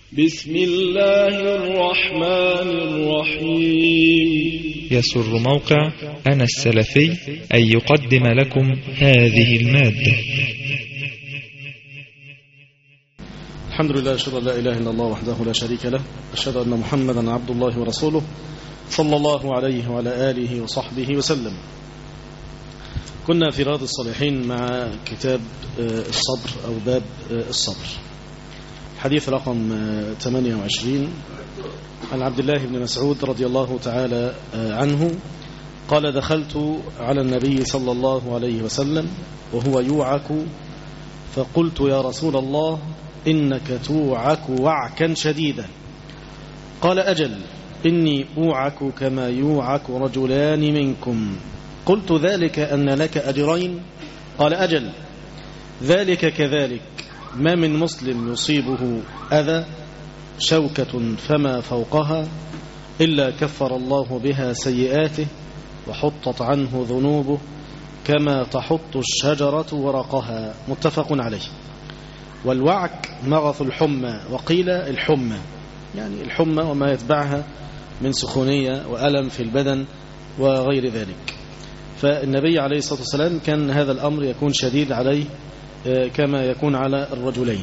بسم الله الرحمن الرحيم يسر موقع أنا السلفي أن يقدم لكم هذه المادة الحمد لله أشهد أن لا إله إلا الله وحده لا شريك له أشهد أن محمدا عبد الله ورسوله صلى الله عليه وعلى آله وصحبه وسلم كنا في رياض الصالحين مع كتاب الصبر أو باب الصبر حديث رقم 28 عن عبد الله بن مسعود رضي الله تعالى عنه قال دخلت على النبي صلى الله عليه وسلم وهو يوعك فقلت يا رسول الله إنك توعك وعكا شديدا قال أجل إني أوعك كما يوعك رجلان منكم قلت ذلك أن لك أجرين قال أجل ذلك كذلك ما من مسلم يصيبه أذى شوكة فما فوقها إلا كفر الله بها سيئاته وحطت عنه ذنوبه كما تحط الشجرة ورقها متفق عليه والوعك مغث الحمى وقيل الحمى يعني الحمى وما يتبعها من سخونية وألم في البدن وغير ذلك فالنبي عليه الصلاة والسلام كان هذا الأمر يكون شديد عليه كما يكون على الرجلين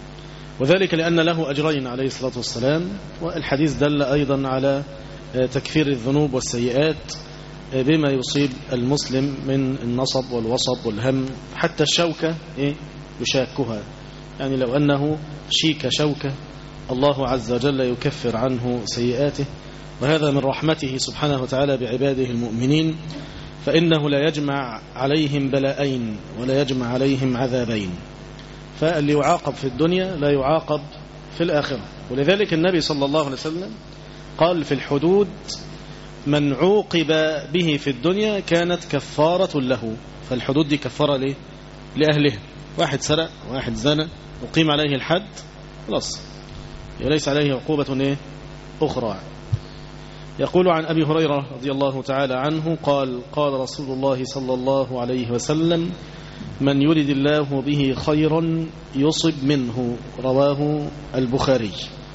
وذلك لأن له أجرين عليه الصلاة والسلام والحديث دل أيضا على تكفير الذنوب والسيئات بما يصيب المسلم من النصب والوصب والهم حتى الشوكة يشاكها يعني لو أنه شيك شوكة الله عز وجل يكفر عنه سيئاته وهذا من رحمته سبحانه وتعالى بعباده المؤمنين فإنه لا يجمع عليهم بلاءين ولا يجمع عليهم عذابين فاللي يعاقب في الدنيا لا يعاقب في الآخرة ولذلك النبي صلى الله عليه وسلم قال في الحدود من عوقب به في الدنيا كانت كفارة له فالحدود دي كفارة ليه؟ لأهلها واحد سرق واحد زنى وقيم عليه الحد خلاص وليس عليه عقوبة إيه؟ أخرى يقول عن أبي هريرة رضي الله تعالى عنه قال قال رسول الله صلى الله عليه وسلم من يرد الله به خيرا يصب منه رواه البخاري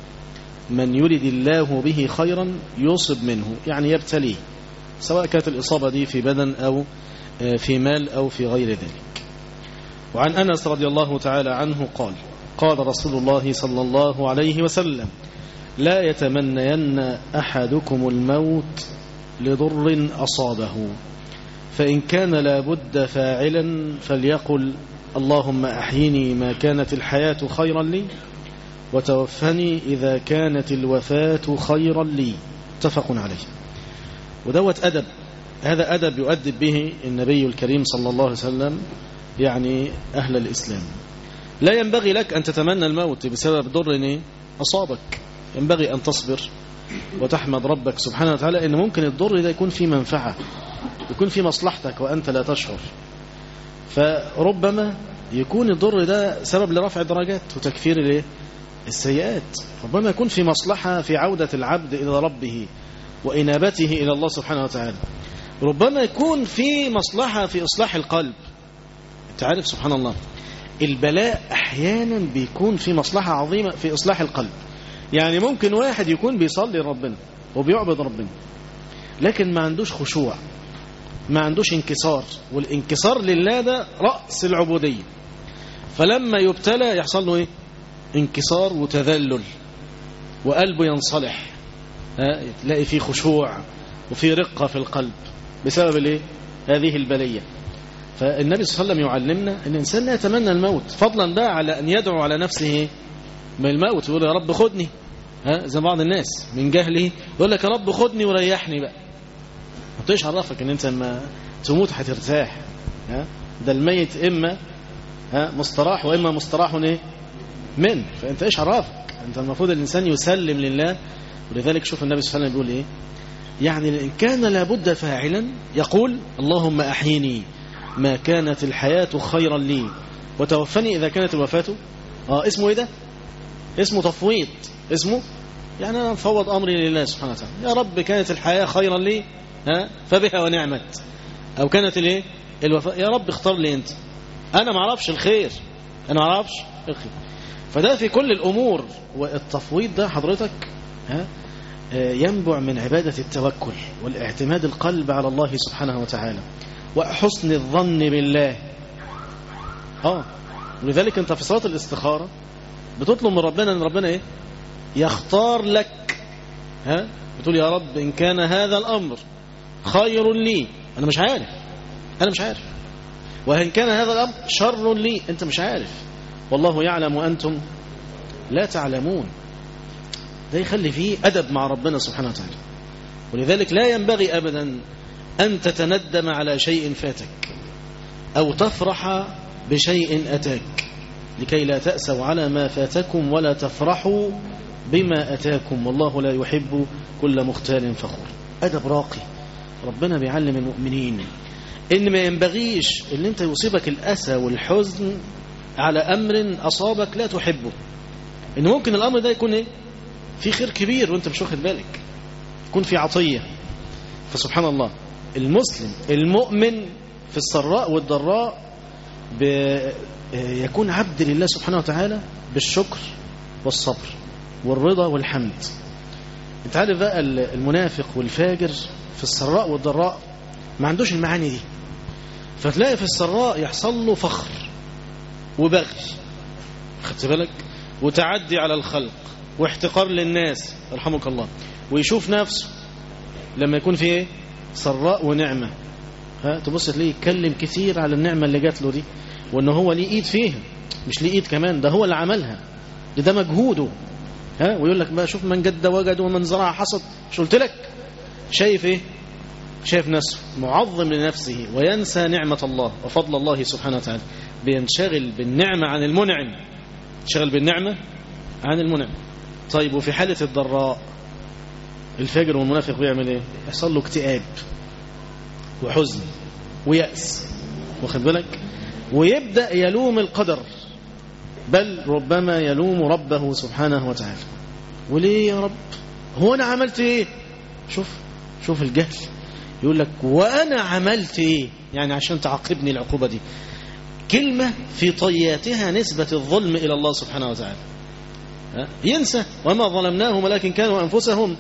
من يرد الله به خيرا يصب منه يعني يبتليه سواء كانت الإصابة دي في بدن أو في مال أو في غير ذلك وعن أنس رضي الله تعالى عنه قال قال رسول الله صلى الله عليه وسلم لا يتمنين أحدكم الموت لضر أصابه فإن كان لابد فاعلا فليقل اللهم أحيني ما كانت الحياة خيرا لي وتوفني إذا كانت الوفاة خيرا لي اتفق عليه ودوت أدب هذا أدب يؤدب به النبي الكريم صلى الله عليه وسلم يعني أهل الإسلام لا ينبغي لك أن تتمنى الموت بسبب ضر أصابك ينبغي أن تصبر وتحمد ربك سبحانه وتعالى إن ممكن الضر ده يكون فيه منفعة يكون في مصلحتك وأنت لا تشعر فربما يكون الضر ده سبب لرفع الدرجات وتكفير الايه السيئات ربما يكون في مصلحة في عودة العبد إلى ربه وإنابته إلى الله سبحانه وتعالى ربما يكون في مصلحة في إصلاح القلب انت عارف سبحان الله البلاء أحيانا بيكون في مصلحة عظيمة في إصلاح القلب يعني ممكن واحد يكون بيصلي ربنا وبيعبد ربنا لكن ما عندوش خشوع ما عندوش انكسار والانكسار لله ده رأس العبودية فلما يبتلى يحصل له ايه انكسار وتذلل وقلبه ينصلح تلاقي فيه خشوع وفيه رقة في القلب بسبب الايه هذه البلية فالنبي صلى الله عليه وسلم يعلمنا ان الانسان لا يتمنى الموت فضلا بقى على ان يدعو على نفسه من الموت يقول يا رب خدني ها زي بعض الناس من جهله يقول لك يا رب خدني وريحني بقى ما تقولش عرفك ان انت لما تموت هترتاح ها ده الميت اما ها مستراح واما مستراح ايه من فانت ايش عرفك انت المفروض الانسان يسلم لله ولذلك شوف النبي صلى الله عليه وسلم بيقول ايه يعني ان كان لابد فاعلا يقول اللهم احيني ما كانت الحياة خيرا لي وتوفني اذا كانت الوفاة اه اسمه ايه ده اسمه تفويض اسمه يعني أنا مفوض أمري لله سبحانه وتعالى يا رب كانت الحياة خيرا لي ها فبها ونعمت أو كانت الايه الوفاء يا رب اختار لي أنت أنا ما اعرفش الخير أنا ما اعرفش الخير فده في كل الأمور والتفويض ده حضرتك ها ينبع من عبادة التوكل والاعتماد القلب على الله سبحانه وتعالى وحسن الظن بالله اه ولذلك انت في صلاة الاستخارة بتطلب من ربنا ان ربنا ايه يختار لك ها بتقول يا رب ان كان هذا الامر خير لي انا مش عارف انا مش عارف وان كان هذا الامر شر لي انت مش عارف والله يعلم وانتم لا تعلمون ده يخلي فيه أدب مع ربنا سبحانه وتعالى ولذلك لا ينبغي أبدا أن تتندم على شيء فاتك أو تفرح بشيء أتاك لكي لا تأسوا على ما فاتكم ولا تفرحوا بما أتاكم والله لا يحب كل مختال فخور أدب راقي ربنا بيعلم المؤمنين إن ما ينبغيش إن أنت يصيبك الأسى والحزن على أمر أصابك لا تحبه إن ممكن الأمر ده يكون إيه في خير كبير وانت مش واخد بالك يكون في عطية فسبحان الله المسلم المؤمن في السراء والضراء يكون عبد لله سبحانه وتعالى بالشكر والصبر والرضا والحمد انت عارف بقى المنافق والفاجر في السراء والضراء ما عندوش المعاني دي فتلاقي في السراء يحصل له فخر وبغي خدت بالك وتعدي على الخلق واحتقار للناس رحمك الله ويشوف نفسه لما يكون في ايه سراء ونعمة ها تبص تلاقيه يتكلم كثير على النعمة اللي جات له دي وان هو ليه ايد فيها مش ليه ايد كمان ده هو اللي عملها ده, ده مجهوده ها ويقول لك بقى شوف من جد وجد ومن زرع حصد مش قلت لك شايف ايه شايف نفسه معظم لنفسه وينسى نعمة الله وفضل الله سبحانه وتعالى بينشغل بالنعمة عن المنعم شغل بالنعمة عن المنعم طيب وفي حالة الضراء الفاجر والمنافق بيعمل ايه يحصل له اكتئاب وحزن ويأس واخد بالك ويبدأ يلوم القدر بل ربما يلوم ربه سبحانه وتعالى وليه يا رب هو انا عملت ايه شوف شوف الجهل يقول لك وانا عملت ايه يعني عشان تعاقبني العقوبة دي كلمة في طياتها نسبة الظلم إلى الله سبحانه وتعالى ينسى وما ظلمناهم ولكن كانوا أنفسهم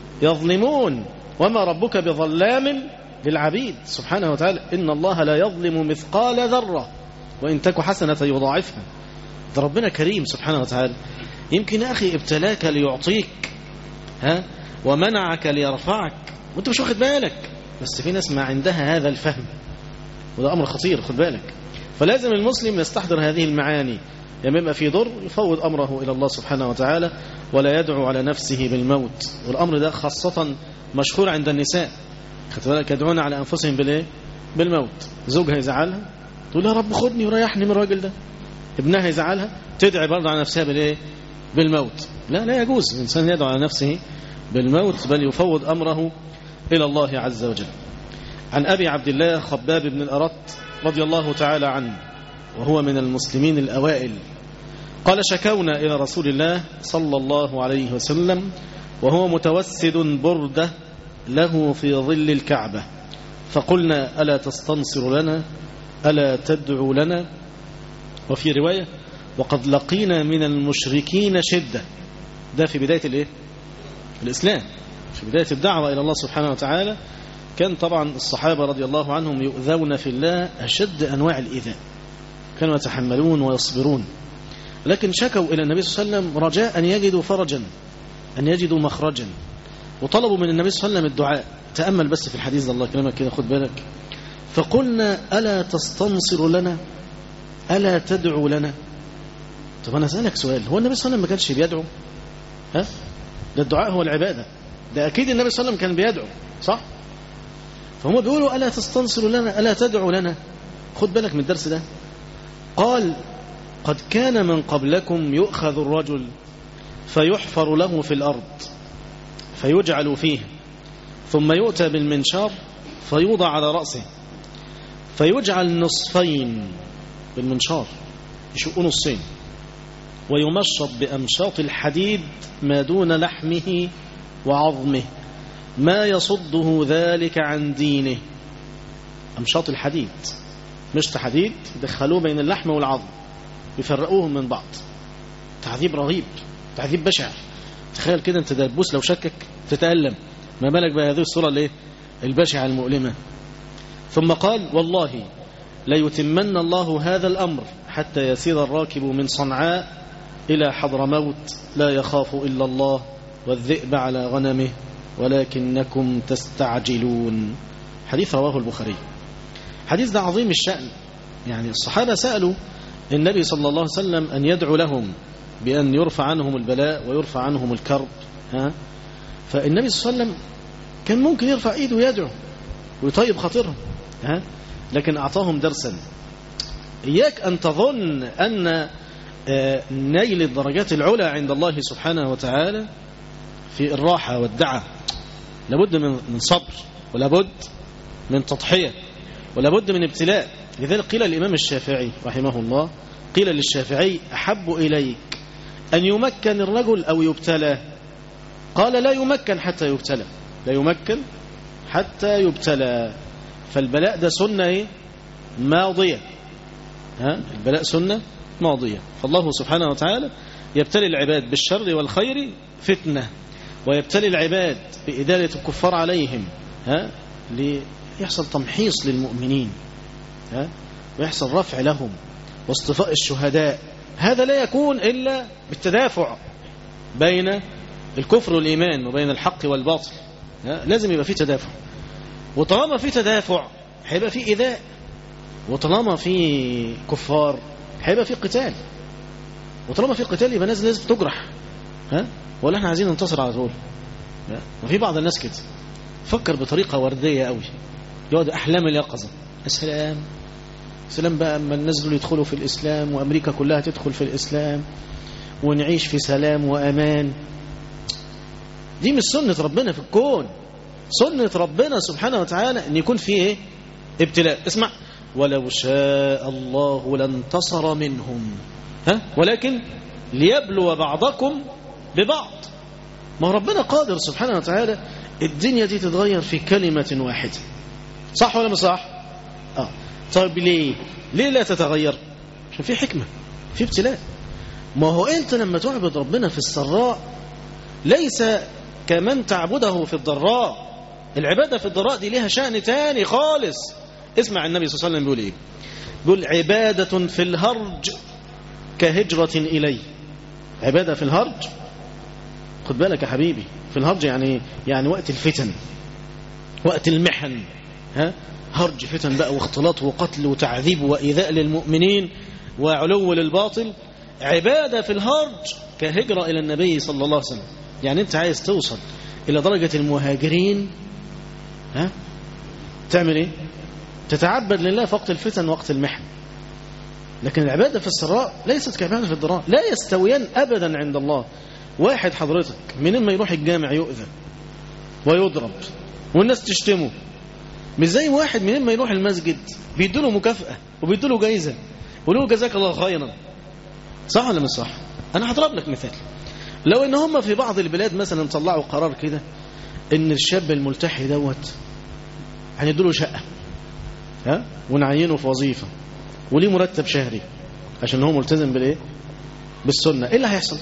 يظلمون وما ربك بظلام للعبيد سبحانه وتعالى إن الله لا يظلم مثقال ذرة وإن تك حسنة يضاعفها ده ربنا كريم سبحانه وتعالى يمكن يا أخي ابتلاك ليعطيك ها ومنعك ليرفعك وانت مش واخد بالك بس في ناس ما عندها هذا الفهم وده أمر خطير خد بالك فلازم المسلم يستحضر هذه المعاني لما يبقى في ضر يفوض أمره إلى الله سبحانه وتعالى ولا يدعو على نفسه بالموت والأمر ده خاصة مشهور عند النساء خدت بالك يدعون على أنفسهم بالإيه؟ بالموت زوجها يزعلها تقول يا رب خدني وريحني من الراجل ده ابنها يزعلها تدعي برضه على نفسها بالإيه؟ بالموت لا لا يجوز الإنسان يدعو على نفسه بالموت بل يفوض أمره إلى الله عز وجل عن أبي عبد الله خباب بن الأرط رضي الله تعالى عنه وهو من المسلمين الأوائل قال شكونا إلى رسول الله صلى الله عليه وسلم وهو متوسد بردة له في ظل الكعبة فقلنا ألا تستنصر لنا ألا تدعو لنا وفي رواية وقد لقينا من المشركين شدة ده في بداية الإيه؟ الإسلام في بداية الدعوة إلى الله سبحانه وتعالى كان طبعا الصحابة رضي الله عنهم يؤذون في الله أشد أنواع الإيذاء كانوا يتحملون ويصبرون لكن شكوا إلى النبي صلى الله عليه وسلم رجاء أن يجدوا فرجا أن يجدوا مخرجا وطلبوا من النبي صلى الله عليه وسلم الدعاء تأمل بس في الحديث ده الله كلامك كده خد بالك فقلنا ألا تستنصر لنا ألا تدعو لنا طب أنا أسألك سؤال هو النبي صلى الله عليه وسلم ما كانش بيدعو ها ده الدعاء هو العبادة ده أكيد النبي صلى الله عليه وسلم كان بيدعو صح فهم بيقولوا ألا تستنصر لنا ألا تدعو لنا خد بالك من الدرس ده قال قد كان من قبلكم يؤخذ الرجل فيحفر له في الأرض فيجعل فيه ثم يؤتى بالمنشار فيوضع على رأسه فيجعل نصفين بالمنشار يشقوا نصين ويمشط بأمشاط الحديد ما دون لحمه وعظمه ما يصده ذلك عن دينه أمشاط الحديد مشط حديد دخلوه بين اللحم والعظم يفرقوهم من بعض تعذيب رهيب تعذيب بشع تخيل كده انت دبوس لو شكك تتألم ما بالك بهذه الصورة الايه البشعة المؤلمة ثم قال والله ليتمن الله هذا الأمر حتى يسير الراكب من صنعاء إلى حضرموت لا يخاف إلا الله والذئب على غنمه ولكنكم تستعجلون حديث رواه البخاري حديث ده عظيم الشأن يعني الصحابة سألوا النبي صلى الله عليه وسلم أن يدعو لهم بأن يرفع عنهم البلاء ويرفع عنهم الكرب ها فالنبي صلى الله عليه وسلم كان ممكن يرفع ايده ويدعو ويطيب خاطرهم ها لكن أعطاهم درسا إياك أن تظن أن نيل الدرجات العلى عند الله سبحانه وتعالى في الراحة والدعة لابد من صبر ولابد من تضحية ولابد من ابتلاء لذلك قيل الإمام الشافعي رحمه الله قيل للشافعي أحب إليك أن يمكن الرجل أو يبتلى قال لا يمكن حتى يبتلى لا يمكن حتى يبتلى فالبلاء ده سنة إيه؟ ماضية ها؟ البلاء سنة ماضية فالله سبحانه وتعالى يبتلي العباد بالشر والخير فتنة ويبتلي العباد بإدالة الكفار عليهم ها؟ ليحصل تمحيص للمؤمنين ها؟ ويحصل رفع لهم واصطفاء الشهداء هذا لا يكون إلا بالتدافع بين الكفر والإيمان وبين الحق والباطل ها؟ لازم يبقى في تدافع وطالما في تدافع هيبقى في إيذاء وطالما في كفار هيبقى في قتال وطالما في قتال يبقى ناس لازم تجرح ها ولا احنا عايزين ننتصر على طول وفي بعض الناس كده فكر بطريقة وردية قوي يقعد أحلام اليقظة السلام سلام بقى أما الناس دول يدخلوا في الإسلام وأمريكا كلها تدخل في الإسلام ونعيش في سلام وأمان دي مش سنة ربنا في الكون سنة ربنا سبحانه وتعالى أن يكون فيه إيه؟ ابتلاء اسمع ولو شاء الله لانتصر منهم ها ولكن ليبلو بعضكم ببعض ما ربنا قادر سبحانه وتعالى الدنيا دي تتغير في كلمة واحدة صح ولا مش صح آه. طيب ليه ليه لا تتغير عشان في حكمة في ابتلاء ما هو انت لما تعبد ربنا في السراء ليس كمن تعبده في الضراء العبادة في الضراء دي ليها شأن تاني خالص اسمع النبي صلى الله عليه وسلم بيقول ايه بيقول عبادة في الهرج كهجرة إلي عبادة في الهرج خد بالك يا حبيبي في الهرج يعني يعني وقت الفتن وقت المحن ها هرج فتن بقى واختلاط وقتل وتعذيب وإيذاء للمؤمنين وعلو للباطل عبادة في الهرج كهجرة إلى النبي صلى الله عليه وسلم يعني أنت عايز توصل إلى درجة المهاجرين ها تعمل إيه تتعبد لله في وقت الفتن وقت المحن لكن العبادة في السراء ليست كعبادة في الضراء لا يستويان أبدا عند الله واحد حضرتك منين ما يروح الجامع يؤذى ويضرب والناس تشتمه مش زي واحد منين ما يروح المسجد بيدوله مكافأة وبيدوله جايزة وله جزاك الله خيرا صح ولا مش صح انا هضرب لك مثال لو ان هم في بعض البلاد مثلا طلعوا قرار كده ان الشاب الملتحي دوت هنديله شقة ها ونعينه في وظيفة وليه مرتب شهري عشان هو ملتزم بالايه بالسنة ايه اللي هيحصل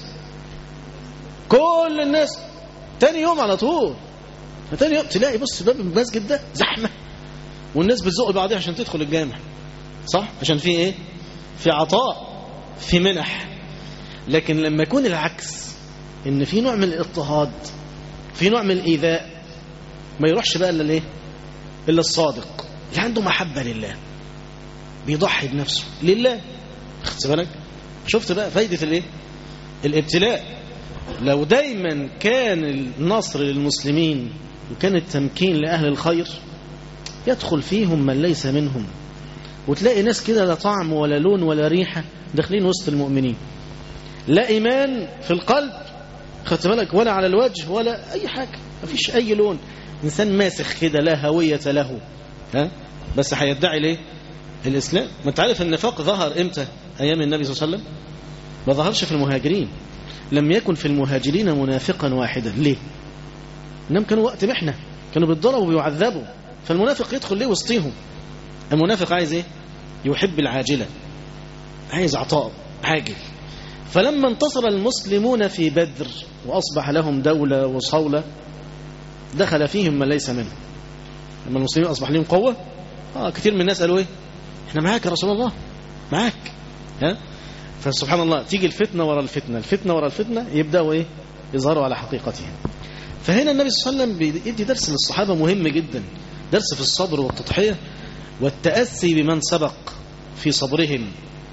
كل الناس تاني يوم على طول تاني يوم تلاقي بص باب المسجد ده زحمة والناس بتزق بعضها عشان تدخل الجامع صح عشان في ايه في عطاء في منح لكن لما يكون العكس ان في نوع من الاضطهاد في نوع من الايذاء ما يروحش بقى الا الايه الا الصادق اللي عنده محبه لله بيضحي بنفسه لله خدت بالك شفت بقى فايده الايه الابتلاء لو دايما كان النصر للمسلمين وكان التمكين لاهل الخير يدخل فيهم من ليس منهم وتلاقي ناس كده لا طعم ولا لون ولا ريحه داخلين وسط المؤمنين لا ايمان في القلب خدت بالك ولا على الوجه ولا اي حاجه مفيش اي لون انسان ماسخ كده لا هويه له ها بس هيدعي ليه الاسلام ما انت عارف النفاق ظهر امتى ايام النبي صلى الله عليه وسلم ما ظهرش في المهاجرين لم يكن في المهاجرين منافقا واحدا ليه انهم كانوا وقت محنه كانوا بيتضربوا ويعذبوا فالمنافق يدخل ليه وسطيهم المنافق عايز ايه يحب العاجله عايز عطاء عاجل فلما انتصر المسلمون في بدر وأصبح لهم دولة وصولة دخل فيهم من ليس منهم لما المسلمين أصبح لهم قوة آه كثير من الناس قالوا إيه إحنا معاك يا رسول الله معاك ها فسبحان الله تيجي الفتنة ورا الفتنة الفتنة ورا الفتنة يبدأوا إيه يظهروا على حقيقتهم فهنا النبي صلى الله عليه وسلم بيدي درس للصحابة مهم جدا درس في الصبر والتضحية والتأسي بمن سبق في صبرهم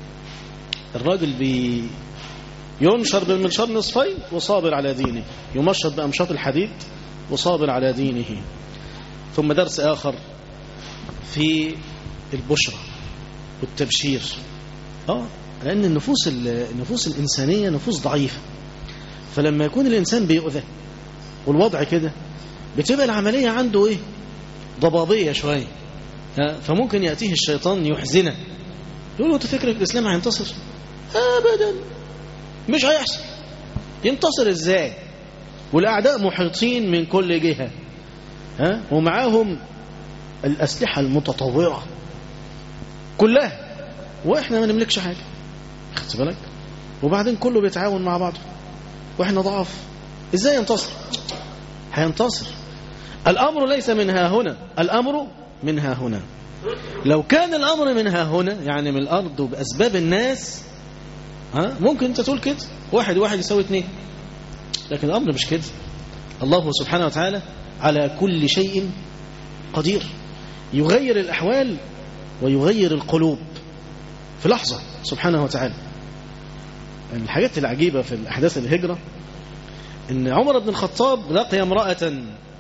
الراجل بي ينشر بالمنشار نصفين وصابر على دينه يمشط بأمشاط الحديد وصابر على دينه ثم درس آخر في البشرى والتبشير اه لأن النفوس النفوس الإنسانية نفوس ضعيفة فلما يكون الإنسان بيؤذى والوضع كده بتبقى العملية عنده إيه ضبابية شوية فممكن يأتيه الشيطان يحزنه يقول له أنت فكرك الإسلام هينتصر أبدا مش هيحصل ينتصر إزاي والأعداء محيطين من كل جهة ها ومعاهم الأسلحة المتطورة كلها وإحنا ما نملكش حاجة خدت بالك وبعدين كله بيتعاون مع بعضه وإحنا ضعف إزاي ينتصر هينتصر الأمر ليس من ها هنا الأمر من ها هنا لو كان الأمر من ها هنا يعني من الأرض وبأسباب الناس ها ممكن أنت تقول كده واحد واحد يساوي اثنين لكن الأمر مش كده الله سبحانه وتعالى على كل شيء قدير يغير الأحوال ويغير القلوب في لحظة سبحانه وتعالى الحاجات العجيبة في الأحداث الهجرة إن عمر بن الخطاب لقي امرأة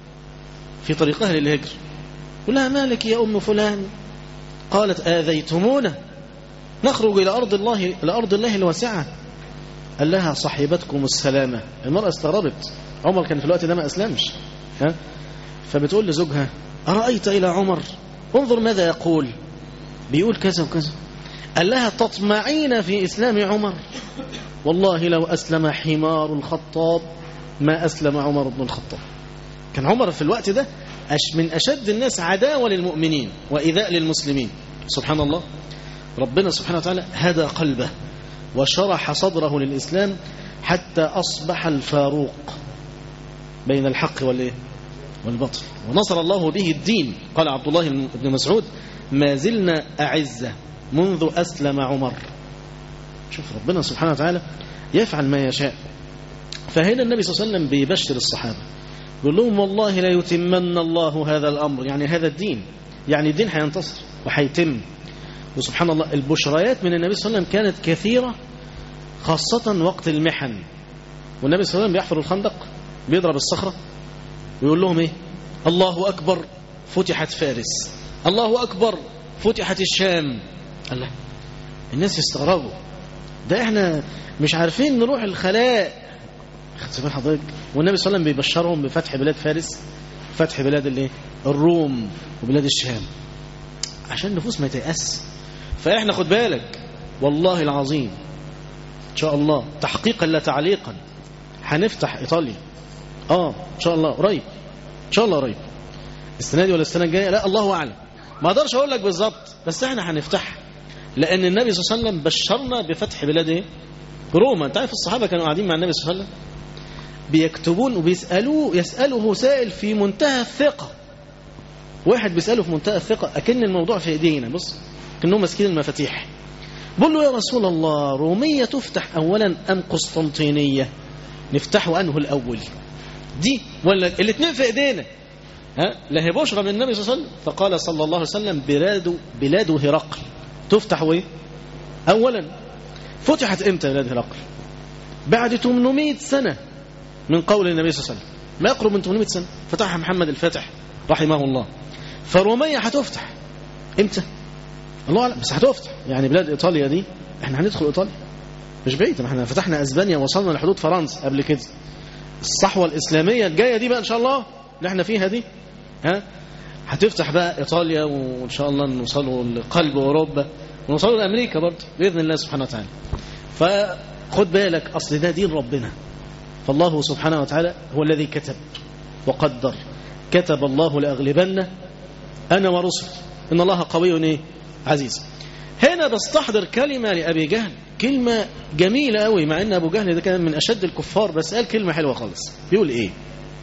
في طريقها للهجر قل لها مالك يا أم فلان قالت آذيتمونا نخرج إلى أرض الله إلى أرض الله الواسعة قال لها صاحبتكم السلامة المرأة استغربت عمر كان في الوقت ده ما أسلمش ها فبتقول لزوجها أرأيت إلى عمر انظر ماذا يقول بيقول كذا وكذا قال لها تطمعين في إسلام عمر والله لو أسلم حمار الخطاب ما أسلم عمر بن الخطاب كان عمر في الوقت ده أش من أشد الناس عداوة للمؤمنين وإذاء للمسلمين سبحان الله ربنا سبحانه وتعالى هدى قلبه وشرح صدره للإسلام حتى أصبح الفاروق بين الحق والإيه والبطل ونصر الله به الدين قال عبد الله بن مسعود ما زلنا أعزة منذ أسلم عمر شوف ربنا سبحانه وتعالى يفعل ما يشاء فهنا النبي صلى الله عليه وسلم بيبشر الصحابة يقول لهم والله لا يتمن الله هذا الأمر يعني هذا الدين يعني الدين هينتصر وهيتم وسبحان الله البشريات من النبي صلى الله عليه وسلم كانت كثيرة خاصة وقت المحن والنبي صلى الله عليه وسلم بيحفر الخندق بيضرب الصخرة ويقول لهم ايه الله أكبر فتحت فارس الله أكبر فتحت الشام الله الناس يستغربوا ده احنا مش عارفين نروح الخلاء خدت بال حضرتك والنبي صلى الله عليه وسلم بيبشرهم بفتح بلاد فارس فتح بلاد الايه الروم وبلاد الشام عشان النفوس ما تيأس فاحنا خد بالك والله العظيم ان شاء الله تحقيقا لا تعليقا هنفتح ايطاليا اه ان شاء الله قريب ان شاء الله قريب السنه دي ولا السنه الجايه لا الله اعلم ما اقدرش اقول لك بالظبط بس احنا هنفتحها لان النبي صلى الله عليه وسلم بشرنا بفتح بلاد ايه روما انت عارف الصحابه كانوا قاعدين مع النبي صلى الله عليه وسلم بيكتبون وبيسالوه يساله سائل في منتهى الثقه واحد بيساله في منتهى الثقه اكن الموضوع في ايدينا بص كانهم ماسكين المفاتيح بقول له يا رسول الله روميه تفتح اولا ام قسطنطينيه نفتحه انه الاول دي ولا الاثنين في ايدينا ها لا هي بشرى من النبي صلى الله عليه وسلم فقال صلى الله عليه وسلم بلاد بلاد هرقل تفتح ايه اولا فتحت امتى بلاد هرقل بعد 800 سنه من قول النبي صلى الله عليه وسلم ما يقرب من 800 سنه فتحها محمد الفاتح رحمه الله فروميه هتفتح امتى الله اعلم بس هتفتح يعني بلاد ايطاليا دي احنا هندخل ايطاليا مش بعيد ما احنا فتحنا اسبانيا وصلنا لحدود فرنسا قبل كده الصحوه الاسلاميه الجايه دي بقى ان شاء الله اللي احنا فيها دي ها هتفتح بقى ايطاليا وان شاء الله نوصلوا لقلب اوروبا ونوصلوا لامريكا برضه باذن الله سبحانه وتعالى فخد بالك اصل ده دين ربنا فالله سبحانه وتعالى هو الذي كتب وقدر كتب الله لاغلبن انا ورسل ان الله قوي ايه عزيز هنا بستحضر كلمة لأبي جهل كلمة جميلة قوي مع أن أبو جهل ده كان من أشد الكفار بس قال كلمة حلوة خالص بيقول إيه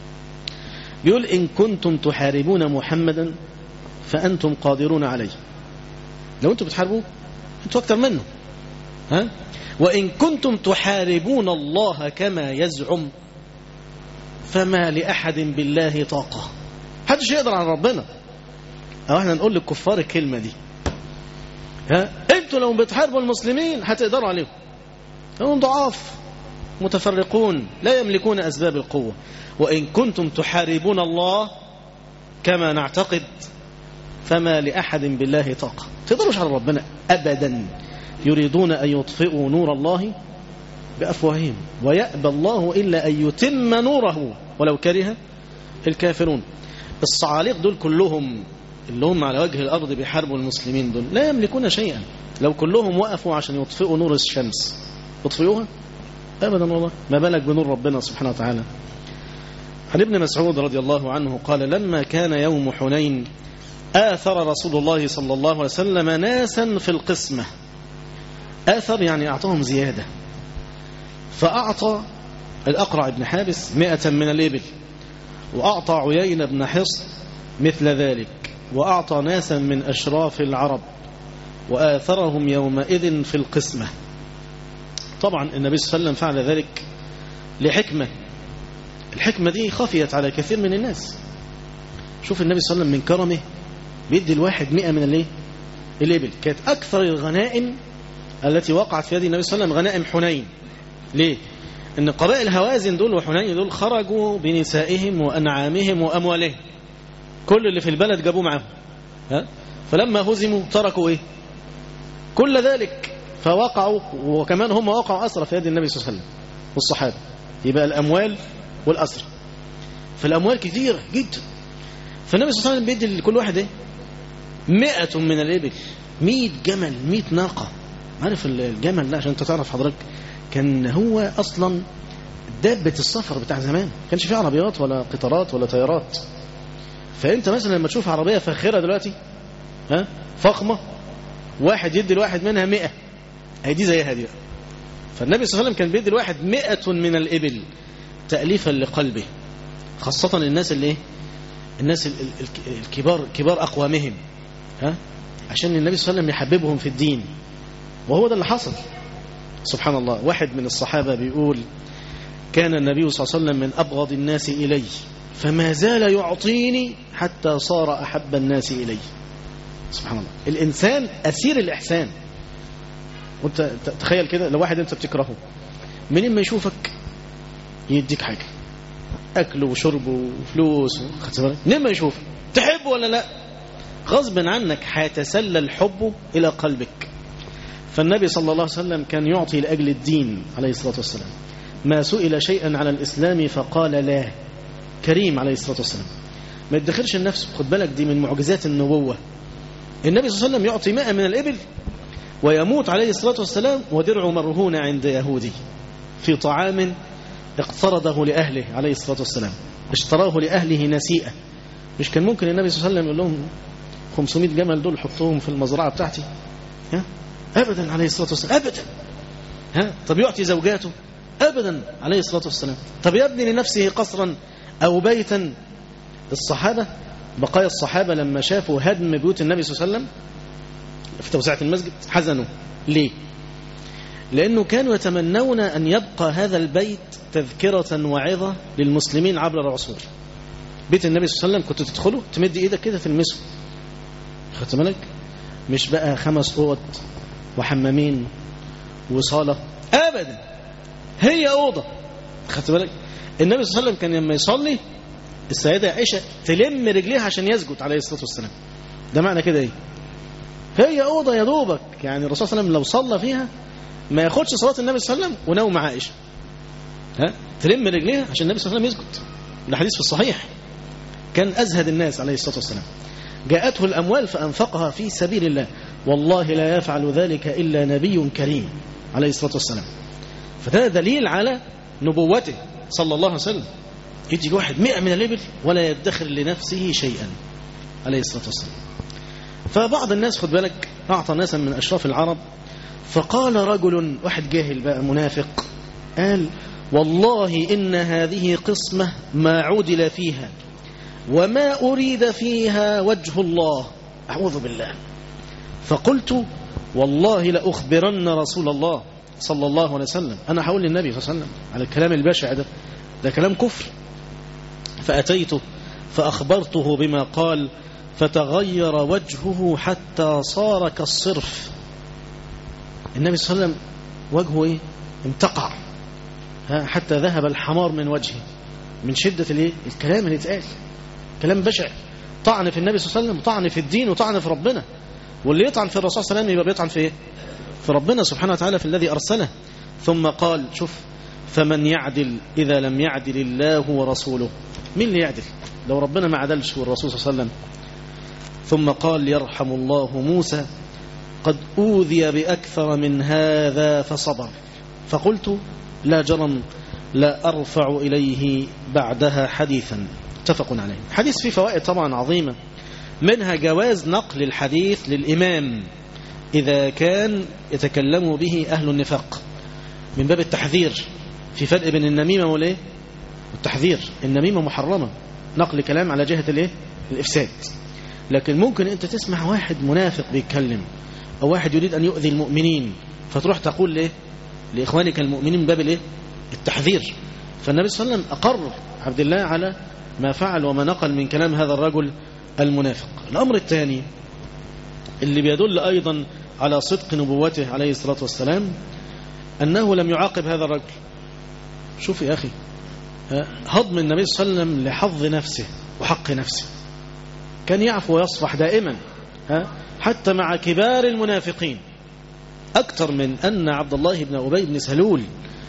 بيقول إن كنتم تحاربون محمدا فأنتم قادرون عليه لو أنتم بتحاربوه أنتم أكتر منه ها وإن كنتم تحاربون الله كما يزعم فما لأحد بالله طاقة محدش يقدر على ربنا أو احنا نقول للكفار الكلمة دي ها انتوا لو بتحاربوا المسلمين هتقدروا عليهم هم ضعاف متفرقون لا يملكون أسباب القوة وإن كنتم تحاربون الله كما نعتقد فما لأحد بالله طاقة تقدروش على ربنا أبدا يريدون أن يطفئوا نور الله بأفواههم ويأبى الله إلا أن يتم نوره ولو كره الكافرون الصعاليق دول كلهم اللي هم على وجه الأرض بيحاربوا المسلمين دول لا يملكون شيئا لو كلهم وقفوا عشان يطفئوا نور الشمس يطفئوها أبدا والله ما بالك بنور ربنا سبحانه وتعالى عن ابن مسعود رضي الله عنه قال لما كان يوم حنين آثر رسول الله صلى الله عليه وسلم ناسا في القسمة آثر يعني أعطاهم زيادة فأعطى الأقرع بن حابس مئة من الإبل وأعطى عيين بن حصن مثل ذلك وأعطى ناسا من أشراف العرب وآثرهم يومئذ في القسمة طبعا النبي صلى الله عليه وسلم فعل ذلك لحكمة الحكمة دي خفيت على كثير من الناس شوف النبي صلى الله عليه وسلم من كرمه بيدي الواحد مئة من الايه الإبل كانت أكثر الغنائم التي وقعت في يد النبي صلى الله عليه وسلم غنائم حنين ليه ان قبائل هوازن دول وحنين دول خرجوا بنسائهم وأنعامهم وأموالهم كل اللي في البلد جابوه معاهم ها؟ فلما هزموا تركوا ايه كل ذلك فوقعوا وكمان هم وقعوا أسرى في يد النبي صلى الله عليه وسلم والصحابة يبقى الأموال والأسرى فالأموال كثيرة جدا فالنبي صلى الله عليه وسلم بيدي لكل واحد ايه مئة من الإبل مئة جمل مئة ناقة عارف الجمل ده عشان انت تعرف حضرتك كان هو أصلا دابة السفر بتاع زمان ما كانش فيه عربيات ولا قطارات ولا طيارات فانت مثلا لما تشوف عربية فاخرة دلوقتي ها فخمة واحد يدي الواحد منها مئة هي دي زيها دي بقى فالنبي صلى الله عليه وسلم كان بيدي الواحد مئة من الإبل تأليفا لقلبه خاصة الناس اللي ايه الناس الكبار كبار أقوامهم ها عشان النبي صلى الله عليه وسلم يحببهم في الدين وهو ده اللي حصل سبحان الله واحد من الصحابة بيقول كان النبي صلى الله عليه وسلم من أبغض الناس إلي فما زال يعطيني حتى صار أحب الناس إلي سبحان الله الإنسان أسير الإحسان وانت تخيل كده لو واحد انت بتكرهه منين ما يشوفك يديك حاجة أكل وشرب وفلوس منين ما يشوفك تحبه ولا لا غصب عنك هيتسلل حبه إلى قلبك فالنبي صلى الله عليه وسلم كان يعطي لأجل الدين عليه الصلاة والسلام ما سئل شيئا على الإسلام فقال لا كريم عليه الصلاة والسلام ما يدخلش النفس خد بالك دي من معجزات النبوة النبي صلى الله عليه وسلم يعطي ماء من الإبل ويموت عليه الصلاة والسلام ودرع مرهون عند يهودي في طعام اقترضه لأهله عليه الصلاة والسلام اشتراه لأهله نسيئة مش كان ممكن النبي صلى الله عليه وسلم يقول لهم 500 جمل دول حطوهم في المزرعة بتاعتي ها؟ أبدا عليه الصلاة والسلام أبدا ها؟ طب يعطي زوجاته أبدا عليه الصلاة والسلام طب يبني لنفسه قصرا أو بيتا الصحابة بقايا الصحابة لما شافوا هدم بيوت النبي صلى الله عليه وسلم في توسعة المسجد حزنوا ليه لأنه كانوا يتمنون أن يبقى هذا البيت تذكرة وعظة للمسلمين عبر العصور بيت النبي صلى الله عليه وسلم كنت تدخله تمد ايدك كده تلمسه خدت بالك مش بقى خمس اوض وحمامين وصالة ابدا هي اوضة خدت بالك النبي صلى الله عليه وسلم كان لما يصلي السيدة عائشة تلم رجليها عشان يسجد عليه الصلاة والسلام ده معنى كده ايه هي اوضة يا دوبك يعني الرسول صلى الله عليه وسلم لو صلى فيها ما ياخدش صلاة النبي صلى الله عليه وسلم ونوم مع عائشة ها تلم رجليها عشان النبي صلى الله عليه وسلم يسجد ده حديث في الصحيح كان أزهد الناس عليه الصلاة والسلام جاءته الأموال فأنفقها في سبيل الله والله لا يفعل ذلك إلا نبي كريم عليه الصلاة والسلام فده دليل على نبوته صلى الله عليه وسلم يدي الواحد مئة من الإبل ولا يدخر لنفسه شيئا عليه الصلاة والسلام فبعض الناس خد بالك أعطى ناسا من أشراف العرب فقال رجل واحد جاهل بقى منافق قال والله إن هذه قسمة ما عدل فيها وما أريد فيها وجه الله أعوذ بالله فقلت والله لأخبرن رسول الله صلى الله عليه وسلم أنا هقول للنبي صلى الله عليه وسلم على الكلام البشع ده ده كلام كفر فأتيته فأخبرته بما قال فتغير وجهه حتى صار كالصرف النبي صلى الله عليه وسلم وجهه ايه امتقع حتى ذهب الحمار من وجهه من شدة الايه الكلام اللي اتقال كلام بشع طعن في النبي صلى الله عليه وسلم طعن في الدين وطعن في ربنا واللي يطعن في الرسول صلى الله عليه وسلم يبقى بيطعن في ايه في ربنا سبحانه وتعالى في الذي أرسله ثم قال شوف فمن يعدل إذا لم يعدل الله ورسوله مين اللي يعدل لو ربنا ما عدلش والرسول صلى الله عليه وسلم ثم قال يرحم الله موسى قد أوذي بأكثر من هذا فصبر فقلت لا جرم لا أرفع إليه بعدها حديثا اتفق عليه حديث فيه فوائد طبعا عظيمة منها جواز نقل الحديث للإمام إذا كان يتكلم به أهل النفاق من باب التحذير في فرق بين النميمة والإيه والتحذير النميمة محرمة نقل كلام على جهة الإيه الإفساد لكن ممكن أنت تسمع واحد منافق بيتكلم أو واحد يريد أن يؤذي المؤمنين فتروح تقول ليه لإخوانك المؤمنين من باب الإيه التحذير فالنبي صلى الله عليه وسلم أقر عبد الله على ما فعل وما نقل من كلام هذا الرجل المنافق الأمر الثاني اللي بيدل أيضا على صدق نبوته عليه الصلاة والسلام أنه لم يعاقب هذا الرجل شوف يا أخي هضم النبي صلى الله عليه وسلم لحظ نفسه وحق نفسه كان يعفو ويصفح دائما حتى مع كبار المنافقين أكثر من أن عبد الله بن أبي بن سلول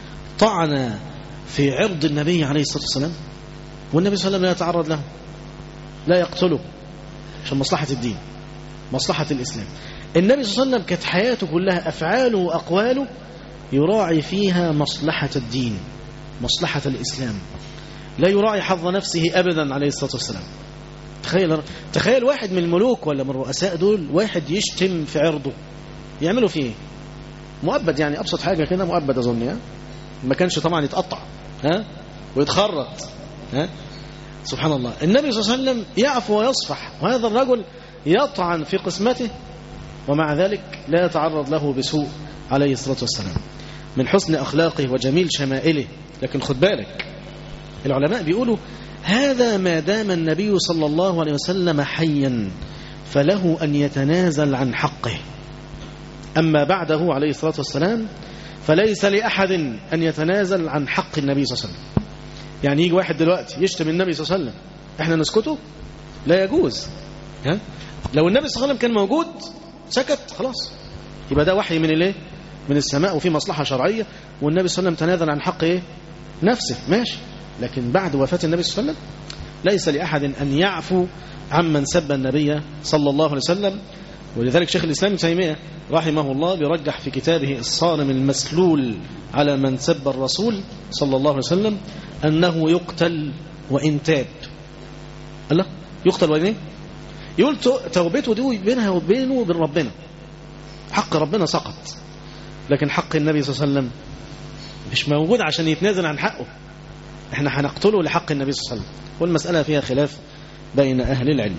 طعن في عرض النبي عليه الصلاة والسلام والنبي صلى الله عليه وسلم لا يتعرض له لا يقتله عشان مصلحة الدين مصلحة الإسلام النبي صلى الله عليه وسلم كانت حياته كلها أفعاله وأقواله يراعي فيها مصلحة الدين مصلحة الإسلام لا يراعي حظ نفسه أبدا عليه الصلاة والسلام تخيل تخيل واحد من الملوك ولا من الرؤساء دول واحد يشتم في عرضه يعملوا فيه ايه مؤبد يعني أبسط حاجة كده مؤبد أظن ها ما كانش طبعا يتقطع ها ويتخرط ها سبحان الله النبي صلى الله عليه وسلم يعفو ويصفح وهذا الرجل يطعن في قسمته ومع ذلك لا يتعرض له بسوء عليه الصلاة والسلام من حسن أخلاقه وجميل شمائله لكن خد بالك العلماء بيقولوا هذا ما دام النبي صلى الله عليه وسلم حيا فله أن يتنازل عن حقه أما بعده عليه الصلاة والسلام فليس لأحد أن يتنازل عن حق النبي صلى الله عليه وسلم يعني يجي واحد دلوقتي يشتم النبي صلى الله عليه وسلم احنا نسكته لا يجوز ها؟ لو النبي صلى الله عليه وسلم كان موجود سكت خلاص يبقى ده وحي من الايه من السماء وفي مصلحة شرعية والنبي صلى الله عليه وسلم تنازل عن حق ايه نفسه ماشي لكن بعد وفاة النبي صلى الله عليه وسلم ليس لأحد أن يعفو عمن سب النبي صلى الله عليه وسلم ولذلك شيخ الإسلام تيمية رحمه الله بيرجح في كتابه الصارم المسلول على من سب الرسول صلى الله عليه وسلم أنه يقتل وإن تاب الله يقتل وإن يقول توبته دي بينها وبينه وبين ربنا حق ربنا سقط لكن حق النبي صلى الله عليه وسلم مش موجود عشان يتنازل عن حقه احنا هنقتله لحق النبي صلى الله عليه وسلم والمسألة فيها خلاف بين أهل العلم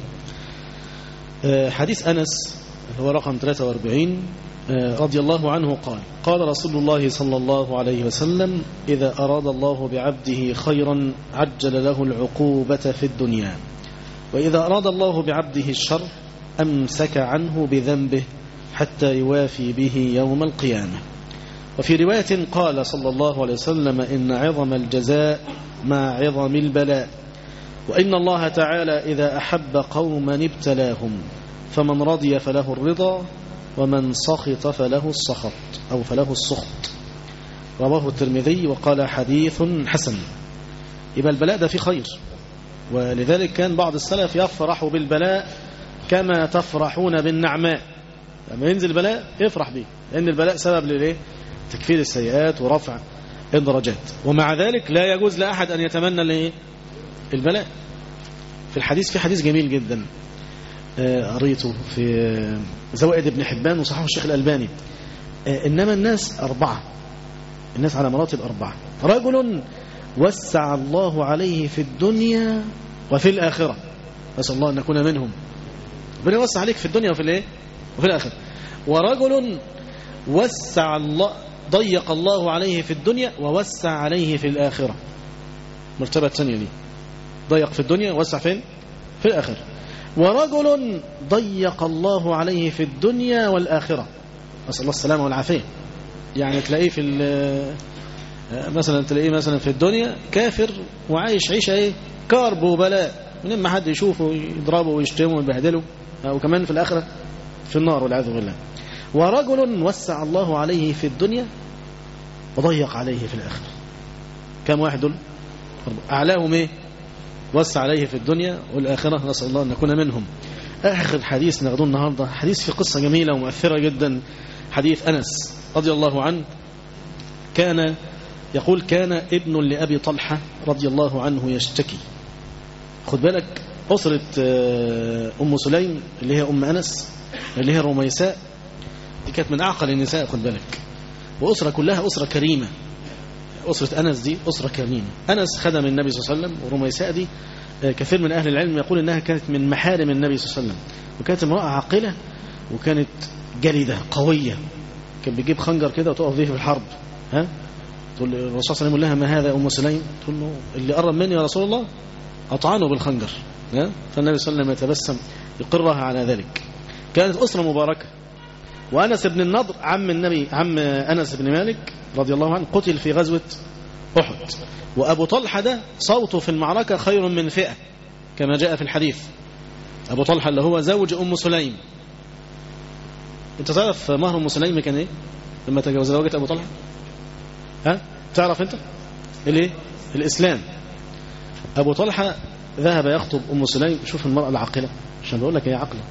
حديث أنس هو رقم 43 رضي الله عنه قال قال رسول الله صلى الله عليه وسلم إذا أراد الله بعبده خيرا عجل له العقوبة في الدنيا وإذا أراد الله بعبده الشر أمسك عنه بذنبه حتى يوافي به يوم القيامة وفي رواية قال صلى الله عليه وسلم إن عظم الجزاء مع عظم البلاء وإن الله تعالى إذا أحب قوما ابتلاهم فمن رضي فله الرضا ومن سخط فله السخط أو فله السخط رواه الترمذي وقال حديث حسن يبقى البلاء ده فيه خير ولذلك كان بعض السلف يفرح بالبلاء كما تفرحون بالنعماء لما ينزل بلاء يفرح به لأن البلاء سبب لليه تكفير السيئات ورفع الدرجات ومع ذلك لا يجوز لأحد أن يتمنى الايه البلاء في الحديث في حديث جميل جدا آه، قريته في آه، زوائد ابن حبان وصححه الشيخ الألباني آه، إنما الناس أربعة الناس على مراتب أربعة رجل وسع الله عليه في الدنيا وفي الآخرة نسأل الله أن نكون منهم ربنا يوسع عليك في الدنيا وفي الايه وفي الآخرة ورجل وسع الله ضيق الله عليه في الدنيا ووسع عليه في الآخرة مرتبة ثانية دي ضيق في الدنيا ووسع فين في الآخرة ورجل ضيق الله عليه في الدنيا والآخرة نسأل الله السلامة والعافية يعني تلاقيه في ال- مثلا تلاقيه مثلا في الدنيا كافر وعايش عيشة ايه كرب وبلاء من ما حد يشوفه يضربه ويشتمه ويبهدله وكمان في الآخرة في النار والعياذ بالله ورجل وسع الله عليه في الدنيا وضيق عليه في الآخرة كم واحد دول أعلاهم ايه وسع عليه في الدنيا والآخرة نسأل الله أن نكون منهم آخر حديث ناخده النهاردة حديث في قصة جميلة ومؤثرة جدا حديث أنس رضي الله عنه كان يقول كان ابن لأبي طلحة رضي الله عنه يشتكي خد بالك أسرة آه، أم سليم اللي هي أم أنس اللي هي رميساء دي كانت من أعقل النساء خد بالك وأسرة كلها أسرة كريمة أسرة أنس دي أسرة كريمة أنس خدم النبي صلى الله عليه وسلم ورميساء دي آه، كثير من أهل العلم يقول إنها كانت من محارم النبي صلى الله عليه وسلم وكانت امرأة عاقلة وكانت جلدة قوية كان بيجيب خنجر كده وتقف به في الحرب ها تقول الرسول صلى الله عليه وسلم يقول لها ما هذا أم سليم تقول له اللي قرب مني يا رسول الله أطعنه بالخنجر ها فالنبي صلى الله عليه وسلم يتبسم يقرها على ذلك كانت أسرة مباركة وأنس بن النضر عم النبي عم أنس بن مالك رضي الله عنه قتل في غزوة أحد وأبو طلحة ده صوته في المعركة خير من فئة كما جاء في الحديث أبو طلحة اللي هو زوج أم سليم أنت تعرف مهر أم سليم كان إيه لما تجاوز زوجة أبو طلحة ها تعرف أنت الإيه الإسلام أبو طلحة ذهب يخطب أم سليم شوف المرأة العاقلة عشان بقول لك هي عاقلة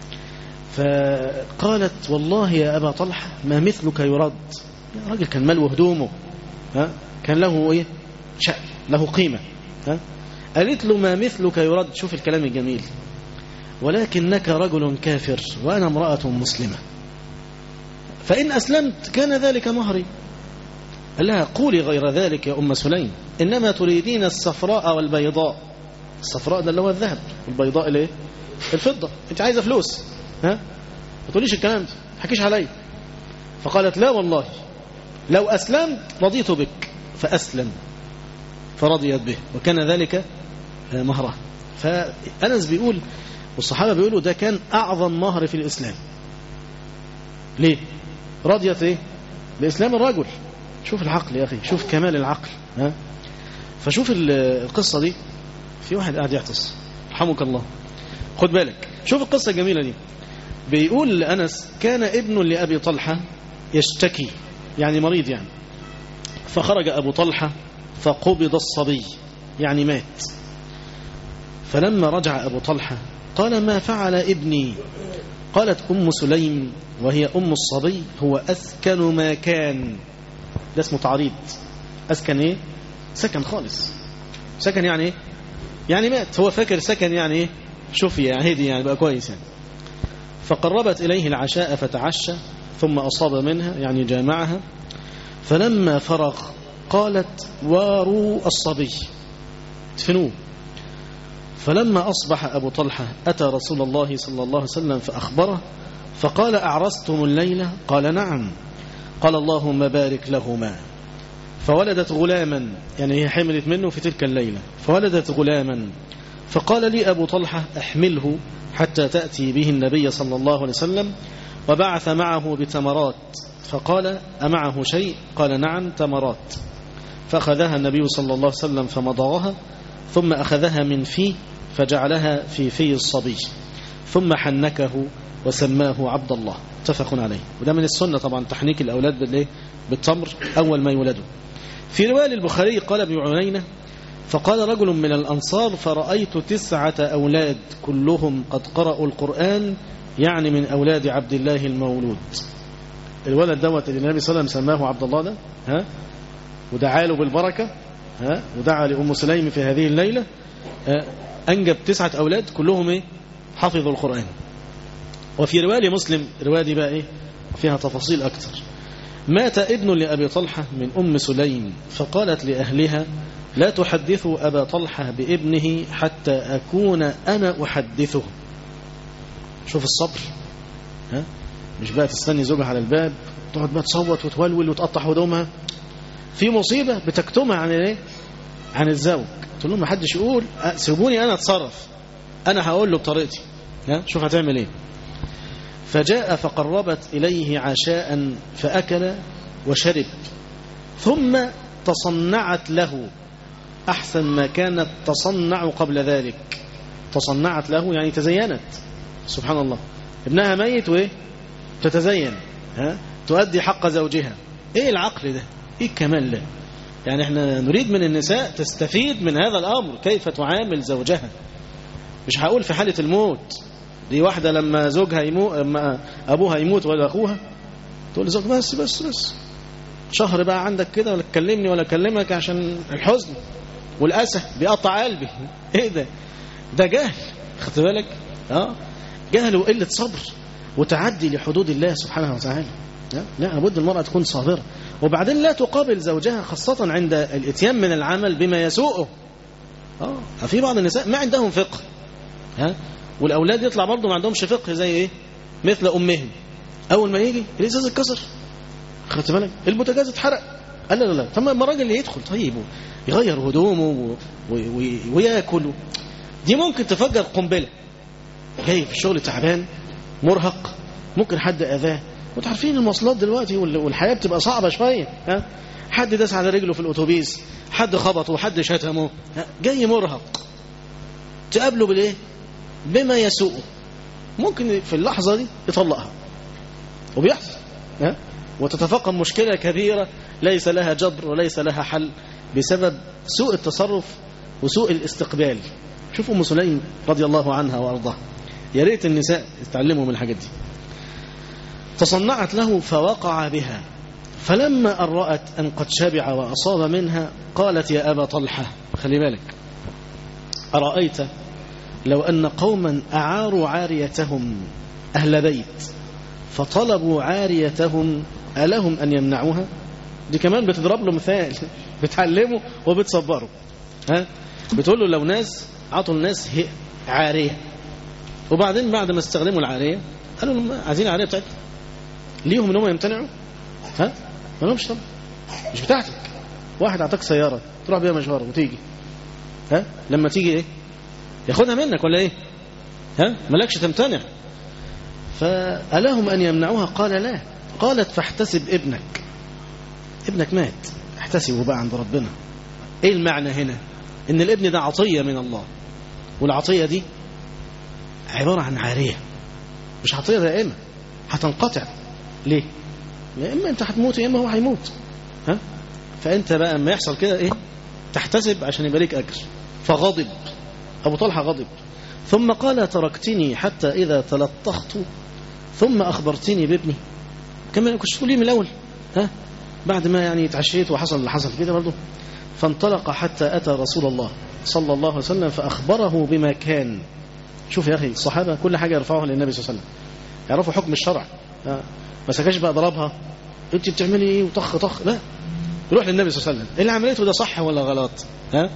فقالت والله يا أبا طلحة ما مثلك يرد يا راجل كان ملو هدومه ها كان له إيه شأن له قيمة ها قالت له ما مثلك يرد شوف الكلام الجميل ولكنك رجل كافر وأنا امرأة مسلمة فإن أسلمت كان ذلك مهري قال لها قولي غير ذلك يا أم سليم إنما تريدين الصفراء والبيضاء الصفراء ده اللي هو الذهب والبيضاء الايه الفضة انت عايزة فلوس ها ما تقوليش الكلام ده ما تحكيش عليا فقالت لا والله لو أسلمت رضيت بك فأسلم فرضيت به وكان ذلك مهره فأنس بيقول والصحابة بيقولوا ده كان أعظم مهر في الإسلام ليه رضيت ايه بإسلام الرجل شوف العقل يا أخي شوف كمال العقل ها فشوف القصة دي في واحد قاعد يعطس رحمك الله خد بالك شوف القصة الجميلة دي بيقول لأنس كان ابن لأبي طلحة يشتكي يعني مريض يعني فخرج أبو طلحة فقبض الصبي يعني مات فلما رجع أبو طلحة قال ما فعل ابني قالت أم سليم وهي أم الصبي هو أسكن ما كان ده اسمه تعريض أسكن إيه سكن خالص سكن يعني إيه يعني مات هو فاكر سكن يعني إيه شوفي يعني هدي يعني بقى كويس يعني فقربت إليه العشاء فتعشى ثم أصاب منها يعني جامعها فلما فرغ قالت واروا الصبي ادفنوه فلما أصبح أبو طلحة أتى رسول الله صلى الله عليه وسلم فأخبره فقال أعرستم الليلة قال نعم قال اللهم بارك لهما فولدت غلاما يعني هي حملت منه في تلك الليلة فولدت غلاما فقال لي أبو طلحة احمله حتى تأتي به النبي صلى الله عليه وسلم وبعث معه بتمرات فقال أمعه شيء قال نعم تمرات فأخذها النبي صلى الله عليه وسلم فمضغها ثم أخذها من فيه فجعلها في في الصبي ثم حنكه وسماه عبد الله اتفق عليه وده من السنة طبعا تحنيك الأولاد بالايه بالتمر أول ما يولدوا في رواية البخاري قال ابن عيينة فقال رجل من الأنصار فرأيت تسعة أولاد كلهم قد قرأوا القرآن يعني من أولاد عبد الله المولود الولد دوت اللي النبي صلى الله عليه وسلم سماه عبد الله ده ها ودعا له بالبركة ها ودعا لأم سليم في هذه الليلة ها أنجب تسعة أولاد كلهم إيه حفظوا القرآن وفي رواية مسلم رواية دي بقى إيه فيها تفاصيل أكثر مات ابن لأبي طلحة من أم سليم فقالت لأهلها لا تحدثوا أبا طلحة بابنه حتى أكون أنا أحدثه شوف الصبر ها مش بقى تستني زوجها على الباب تقعد بقى تصوت وتولول وتقطع هدومها في مصيبة بتكتمها عن الايه عن الزوج تقول لهم ما حدش يقول أه، سيبوني انا اتصرف انا هقول له بطريقتي ها شوف هتعمل ايه فجاء فقربت اليه عشاء فاكل وشرب ثم تصنعت له احسن ما كانت تصنع قبل ذلك تصنعت له يعني تزينت سبحان الله ابنها ميت وايه تتزين ها تؤدي حق زوجها ايه العقل ده ايه الكمال ده يعني احنا نريد من النساء تستفيد من هذا الامر كيف تعامل زوجها مش هقول في حالة الموت دي واحدة لما زوجها يموت لما ابوها يموت ولا اخوها تقول لزوج بس بس بس شهر بقى عندك كده ولا تكلمني ولا اكلمك عشان الحزن والاسى بيقطع قلبي ايه ده ده جهل خدت بالك اه جهل وقلة صبر وتعدي لحدود الله سبحانه وتعالى لا لا لابد المرأة تكون صابرة وبعدين لا تقابل زوجها خاصة عند الاتيان من العمل بما يسوءه اه في بعض النساء ما عندهم فقه ها والاولاد يطلع برضه ما عندهمش فقه زي ايه مثل امهم اول ما يجي الازاز اتكسر خدت بالك البوتاجاز اتحرق قال لا لا لا طب ما الراجل اللي يدخل طيب يغير هدومه و... و... و... وياكل دي ممكن تفجر قنبله جاي في الشغل تعبان مرهق ممكن حد اذاه وانتوا عارفين المواصلات دلوقتي وال- والحياه بتبقى صعبه شويه ها حد داس على رجله في الاتوبيس حد خبطه حد شتمه ها؟ جاي مرهق تقابله بالايه بما يسوءه ممكن في اللحظه دي يطلقها وبيحصل ها وتتفاقم مشكله كبيره ليس لها جبر وليس لها حل بسبب سوء التصرف وسوء الاستقبال شوفوا ام سليم رضي الله عنها وارضاها يا ريت النساء يتعلموا من الحاجات دي تصنعت له فوقع بها فلما أن رأت أن قد شبع وأصاب منها قالت يا أبا طلحة خلي بالك أرأيت لو أن قوما أعاروا عاريتهم أهل بيت فطلبوا عاريتهم ألهم أن يمنعوها دي كمان بتضرب له مثال بتعلمه وبتصبره ها بتقول له لو ناس عطوا الناس هي- عارية وبعدين بعد ما استخدموا العارية قالوا لهم عايزين العارية بتاعتنا ليهم ان هم يمتنعوا ها ما لهمش طبعا مش بتاعتك واحد اعطاك سيارة تروح بيها مشوار وتيجي ها لما تيجي ايه ياخدها منك ولا ايه ها مالكش تمتنع فألهم أن يمنعوها قال لا قالت فاحتسب ابنك ابنك مات احتسبه بقى عند ربنا ايه المعنى هنا ان الابن ده عطية من الله والعطية دي عبارة عن عارية مش عطية دائمة هتنقطع ليه يا اما انت هتموت يا اما هو هيموت ها فانت بقى اما يحصل كده ايه تحتسب عشان يبقى ليك اجر فغضب ابو طلحه غضب ثم قال تركتني حتى اذا تلطخت ثم اخبرتني بابني كمان كنت تقول لي من الاول ها بعد ما يعني اتعشيت وحصل اللي حصل كده برضه فانطلق حتى اتى رسول الله صلى الله عليه وسلم فاخبره بما كان شوف يا اخي الصحابه كل حاجه يرفعوها للنبي صلى الله عليه وسلم يعرفوا حكم الشرع ها. ما سكاش بقى ضربها انت بتعملي ايه وطخ طخ لا يروح للنبي صلى الله عليه وسلم اللي عملته ده صح ولا غلط ها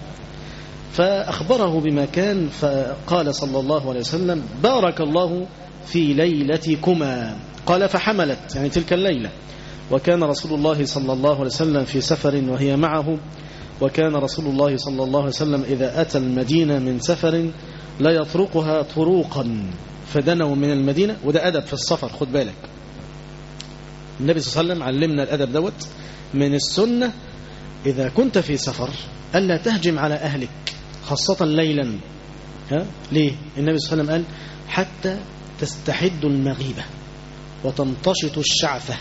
فأخبره بما كان فقال صلى الله عليه وسلم بارك الله في ليلتكما قال فحملت يعني تلك الليلة وكان رسول الله صلى الله عليه وسلم في سفر وهي معه وكان رسول الله صلى الله عليه وسلم إذا أتى المدينة من سفر لا يطرقها طروقا فدنوا من المدينة وده أدب في السفر خد بالك النبي صلى الله عليه وسلم علمنا الأدب دوت من السنة إذا كنت في سفر ألا تهجم على أهلك خاصة ليلا ها؟ ليه النبي صلى الله عليه وسلم قال حتى تستحد المغيبة وتنتشط الشعثة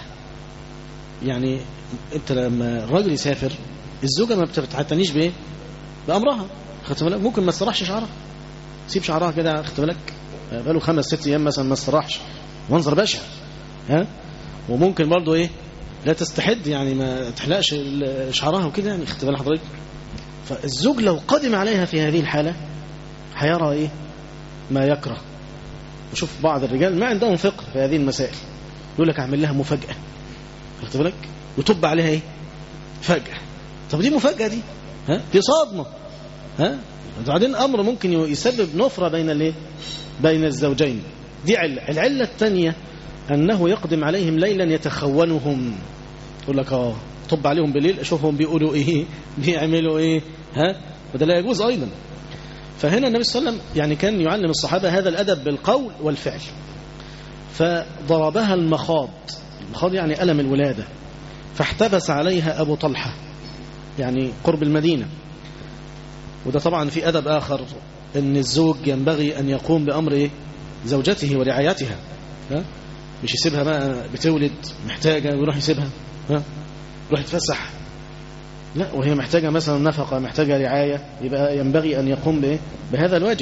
يعني انت لما الراجل يسافر الزوجة ما بتعتنيش بايه بأمرها خدت بالك ممكن ما تسرحش شعرها سيب شعرها كده خدت بالك بقاله خمس ست ايام مثلا ما استراحش منظر بشع ها وممكن برضه ايه لا تستحد يعني ما تحلقش ال- شعرها وكده يعني خدت بال حضرتك فالزوج لو قدم عليها في هذه الحالة هيرى ايه ما يكره وشوف بعض الرجال ما عندهم فقه في هذه المسائل يقول لك اعمل لها مفاجأة خدت بالك وتب عليها ايه فجأة طب دي مفاجأة دي ها دي صدمة ها وبعدين امر ممكن يسبب نفرة بين الايه بين الزوجين دي علة العلة الثانية انه يقدم عليهم ليلا يتخونهم يقول لك اه طب عليهم بالليل اشوفهم بيقولوا ايه بيعملوا ايه ها وده لا يجوز ايضا فهنا النبي صلى الله عليه وسلم يعني كان يعلم الصحابة هذا الأدب بالقول والفعل فضربها المخاض المخاض يعني ألم الولادة فاحتبس عليها أبو طلحة يعني قرب المدينة وده طبعا في أدب آخر أن الزوج ينبغي أن يقوم بأمر إيه؟ زوجته ورعايتها ها؟ مش يسيبها بقى بتولد محتاجة ويروح يسيبها ها؟ يروح يتفسح لا وهي محتاجة مثلا نفقة محتاجة رعاية يبقى ينبغي أن يقوم بإيه؟ بهذا الواجب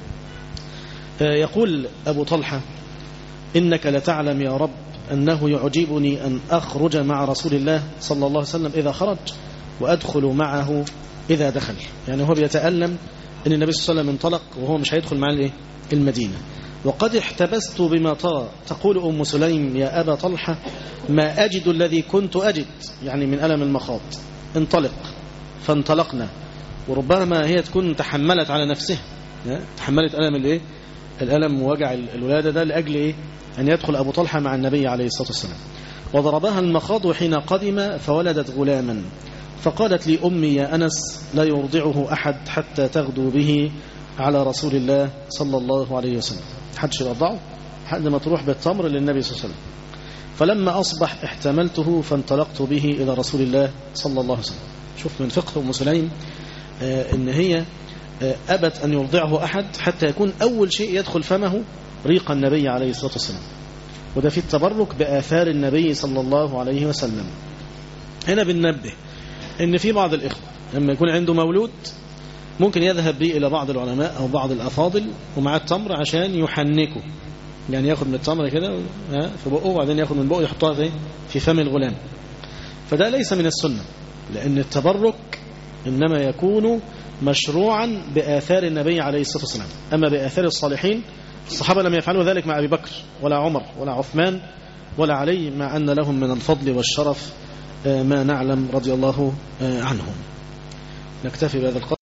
يقول أبو طلحة إنك لتعلم يا رب أنه يعجبني أن أخرج مع رسول الله صلى الله عليه وسلم إذا خرج وأدخل معه إذا دخل يعني هو بيتألم أن النبي صلى الله عليه وسلم انطلق وهو مش هيدخل معه الإيه؟ المدينة وقد احتبست بما ترى تقول أم سليم يا أبا طلحة ما أجد الذي كنت أجد يعني من ألم المخاض انطلق فانطلقنا وربما هي تكون تحملت على نفسها تحملت ألم الإيه؟ الألم ووجع الولادة ده لأجل إيه؟ أن يدخل أبو طلحة مع النبي عليه الصلاة والسلام وضربها المخاض حين قدم فولدت غلاما فقالت لي أمي يا أنس لا يرضعه أحد حتى تغدو به على رسول الله صلى الله عليه وسلم حدش يرضعه حد ما تروح بالتمر للنبي صلى الله عليه وسلم فلما أصبح احتملته فانطلقت به إلى رسول الله صلى الله عليه وسلم شوف من فقه أم سليم آه إن هي آه أبت أن يرضعه أحد حتى يكون أول شيء يدخل فمه ريق النبي عليه الصلاة والسلام وده في التبرك بآثار النبي صلى الله عليه وسلم هنا بننبه إن في بعض الإخوة لما يكون عنده مولود ممكن يذهب به إلى بعض العلماء أو بعض الأفاضل ومع التمر عشان يحنكه يعني ياخد من التمر كده في بقه وبعدين ياخد من بقه يحطها في في فم الغلام فده ليس من السنة لأن التبرك إنما يكون مشروعا بآثار النبي عليه الصلاة والسلام أما بآثار الصالحين الصحابة لم يفعلوا ذلك مع أبي بكر ولا عمر ولا عثمان ولا علي مع أن لهم من الفضل والشرف ما نعلم رضي الله عنهم نكتفي بهذا القدر